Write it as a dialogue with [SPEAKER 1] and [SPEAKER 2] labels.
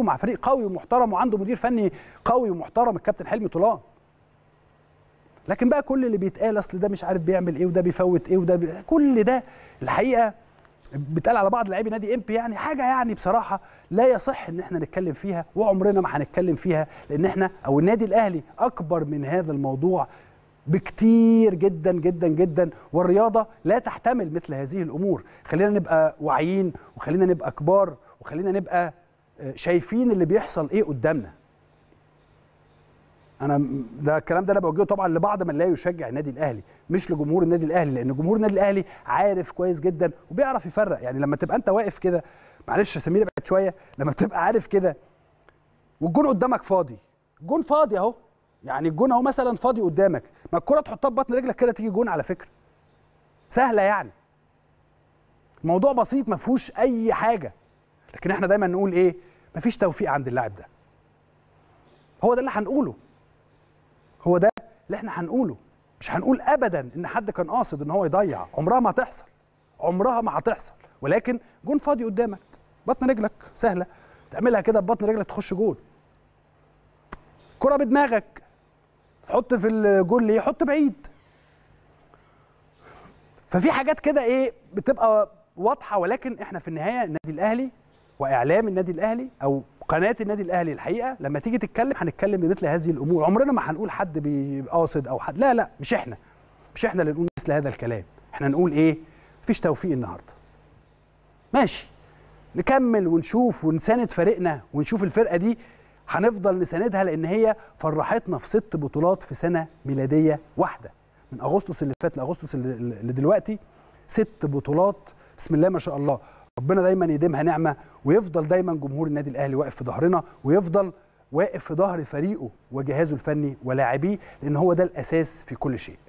[SPEAKER 1] مع فريق قوي ومحترم وعنده مدير فني قوي ومحترم الكابتن حلمي طولان لكن بقى كل اللي بيتقال اصل ده مش عارف بيعمل ايه وده بيفوت ايه وده بي... كل ده الحقيقه بيتقال على بعض لاعبي نادي امبي يعني حاجه يعني بصراحه لا يصح ان احنا نتكلم فيها وعمرنا ما هنتكلم فيها لان احنا او النادي الاهلي اكبر من هذا الموضوع بكتير جدا جدا جدا والرياضه لا تحتمل مثل هذه الامور خلينا نبقى واعيين وخلينا نبقى كبار وخلينا نبقى شايفين اللي بيحصل ايه قدامنا انا ده الكلام ده انا بوجهه طبعا لبعض من لا يشجع النادي الاهلي مش لجمهور النادي الاهلي لان جمهور النادي الاهلي عارف كويس جدا وبيعرف يفرق يعني لما تبقى انت واقف كده معلش يا سمير ابعد شويه لما تبقى عارف كده والجون قدامك فاضي جون فاضي اهو يعني الجون اهو مثلا فاضي قدامك ما الكره تحطها ببطن رجلك كده تيجي جون على فكره سهله يعني الموضوع بسيط ما فيهوش اي حاجه لكن احنا دايما نقول ايه مفيش توفيق عند اللاعب ده هو ده اللي هنقوله هو ده اللي احنا هنقوله مش هنقول ابدا ان حد كان قاصد ان هو يضيع عمرها ما هتحصل عمرها ما هتحصل ولكن جون فاضي قدامك بطن رجلك سهله تعملها كده ببطن رجلك تخش جول كرة بدماغك تحط في الجول ليه حط بعيد ففي حاجات كده ايه بتبقى واضحه ولكن احنا في النهايه النادي الاهلي واعلام النادي الاهلي او قناه النادي الاهلي الحقيقه لما تيجي تتكلم هنتكلم بمثل هذه الامور عمرنا ما هنقول حد بيقاصد او حد لا لا مش احنا مش احنا اللي نقول مثل هذا الكلام احنا نقول ايه مفيش توفيق النهارده ماشي نكمل ونشوف ونساند فريقنا ونشوف الفرقه دي هنفضل نساندها لان هي فرحتنا في ست بطولات في سنه ميلاديه واحده من اغسطس اللي فات لاغسطس اللي دلوقتي ست بطولات بسم الله ما شاء الله ربنا دايما يديمها نعمه ويفضل دايما جمهور النادي الاهلي واقف في ظهرنا ويفضل واقف في ظهر فريقه وجهازه الفني ولاعبيه لان هو ده الاساس في كل شيء